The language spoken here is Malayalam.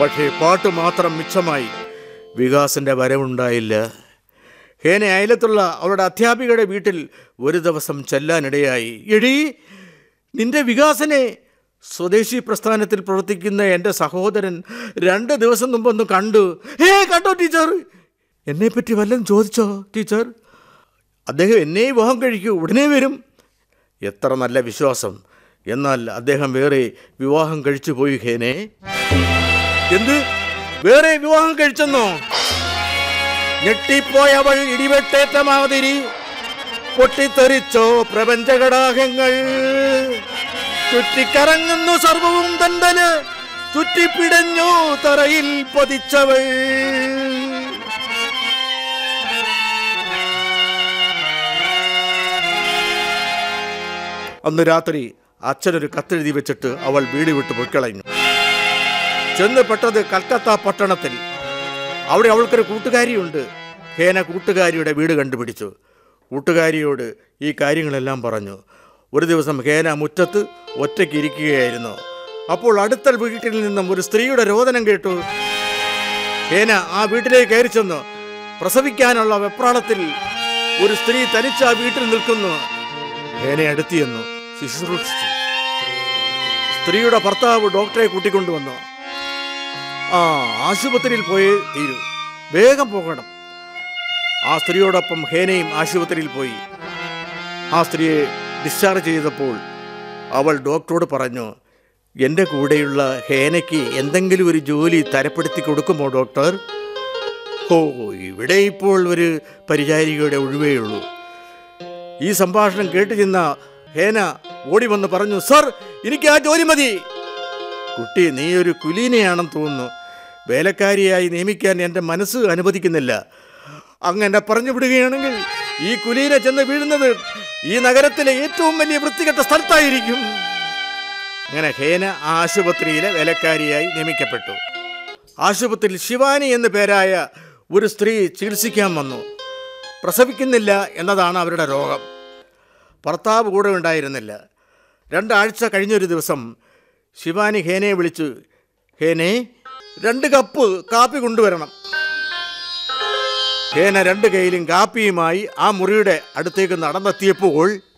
പക്ഷേ പാട്ട് മാത്രം മിച്ചമായി വികാസിന്റെ വരവുണ്ടായില്ല ഹേന അയലത്തുള്ള അവളുടെ അധ്യാപികയുടെ വീട്ടിൽ ഒരു ദിവസം ചെല്ലാനിടയായി എടീ നിന്റെ വികാസനെ സ്വദേശി പ്രസ്ഥാനത്തിൽ പ്രവർത്തിക്കുന്ന എൻ്റെ സഹോദരൻ രണ്ട് ദിവസം മുമ്പൊന്ന് കണ്ടു ഹേ കണ്ടോ ടീച്ചർ എന്നെപ്പറ്റി വല്ലതും ചോദിച്ചോ ടീച്ചർ അദ്ദേഹം എന്നെ വിവാഹം കഴിക്കൂ ഉടനെ വരും എത്ര നല്ല വിശ്വാസം എന്നാൽ അദ്ദേഹം വേറെ വിവാഹം കഴിച്ചു പോയി ഹേനെ എന്ത് വേറെ വിവാഹം കഴിച്ചെന്നോ ഞെട്ടിപ്പോയവൾ ഇടിവെട്ടേറ്റ മാതിരി പൊട്ടിത്തെറിച്ചോ പ്രപഞ്ചഘടാകങ്ങൾ ചുറ്റിക്കറങ്ങുന്നു സർവവും തണ്ടന് ചുറ്റിപ്പിടഞ്ഞു തറയിൽ പതിച്ചവൾ അന്ന് രാത്രി അച്ഛനൊരു കത്തെഴുതി വെച്ചിട്ട് അവൾ വീട് വിട്ട് പൊയ്ക്കളഞ്ഞു ചെന്ന് പെട്ടത് കൽക്കത്ത പട്ടണത്തിൽ അവിടെ അവൾക്കൊരു കൂട്ടുകാരിയുണ്ട് ഹേന കൂട്ടുകാരിയുടെ വീട് കണ്ടുപിടിച്ചു കൂട്ടുകാരിയോട് ഈ കാര്യങ്ങളെല്ലാം പറഞ്ഞു ഒരു ദിവസം ഹേന മുറ്റത്ത് ഒറ്റയ്ക്ക് ഇരിക്കുകയായിരുന്നു അപ്പോൾ അടുത്ത വീട്ടിൽ നിന്നും ഒരു സ്ത്രീയുടെ രോദനം കേട്ടു ഹേന ആ വീട്ടിലേക്ക് കയറി ചെന്നു പ്രസവിക്കാനുള്ള വെപ്രാളത്തിൽ ഒരു സ്ത്രീ തനിച്ച് ആ വീട്ടിൽ നിൽക്കുന്നു ഹേന അടുത്തിയെന്നു ശുശ്രൂഷിച്ചു സ്ത്രീയുടെ ഭർത്താവ് ഡോക്ടറെ കൂട്ടിക്കൊണ്ടുവന്നു ആ ആശുപത്രിയിൽ പോയേ തീരൂ വേഗം പോകണം ആ സ്ത്രീയോടൊപ്പം ഹേനയും ആശുപത്രിയിൽ പോയി ആ സ്ത്രീയെ ഡിസ്ചാർജ് ചെയ്തപ്പോൾ അവൾ ഡോക്ടറോട് പറഞ്ഞു എൻ്റെ കൂടെയുള്ള ഹേനയ്ക്ക് എന്തെങ്കിലും ഒരു ജോലി തരപ്പെടുത്തി കൊടുക്കുമോ ഡോക്ടർ ഓ ഇവിടെ ഇപ്പോൾ ഒരു പരിചാരികയുടെ ഒഴിവേ ഉള്ളൂ ഈ സംഭാഷണം കേട്ട് ചെന്ന ഹേന ഓടി വന്ന് പറഞ്ഞു സർ എനിക്ക് ആ ജോലി മതി കുട്ടി നീ ഒരു കുലീനയാണെന്ന് തോന്നുന്നു വേലക്കാരിയായി നിയമിക്കാൻ എൻ്റെ മനസ്സ് അനുവദിക്കുന്നില്ല അങ്ങനെ പറഞ്ഞു വിടുകയാണെങ്കിൽ ഈ കുലീന ചെന്ന് വീഴുന്നത് ഈ നഗരത്തിലെ ഏറ്റവും വലിയ വൃത്തികെട്ട സ്ഥലത്തായിരിക്കും അങ്ങനെ ഹേന ആ ആശുപത്രിയിലെ വേലക്കാരിയായി നിയമിക്കപ്പെട്ടു ആശുപത്രിയിൽ ശിവാനി എന്നു പേരായ ഒരു സ്ത്രീ ചികിത്സിക്കാൻ വന്നു പ്രസവിക്കുന്നില്ല എന്നതാണ് അവരുടെ രോഗം ഭർത്താവ് കൂടെ ഉണ്ടായിരുന്നില്ല രണ്ടാഴ്ച കഴിഞ്ഞൊരു ദിവസം ശിവാനി ഹേനയെ വിളിച്ചു ഹേനെ രണ്ട് കപ്പ് കാപ്പി കൊണ്ടുവരണം ഹേന രണ്ട് കൈയിലും കാപ്പിയുമായി ആ മുറിയുടെ അടുത്തേക്ക് നടന്നെത്തിയപ്പോൾ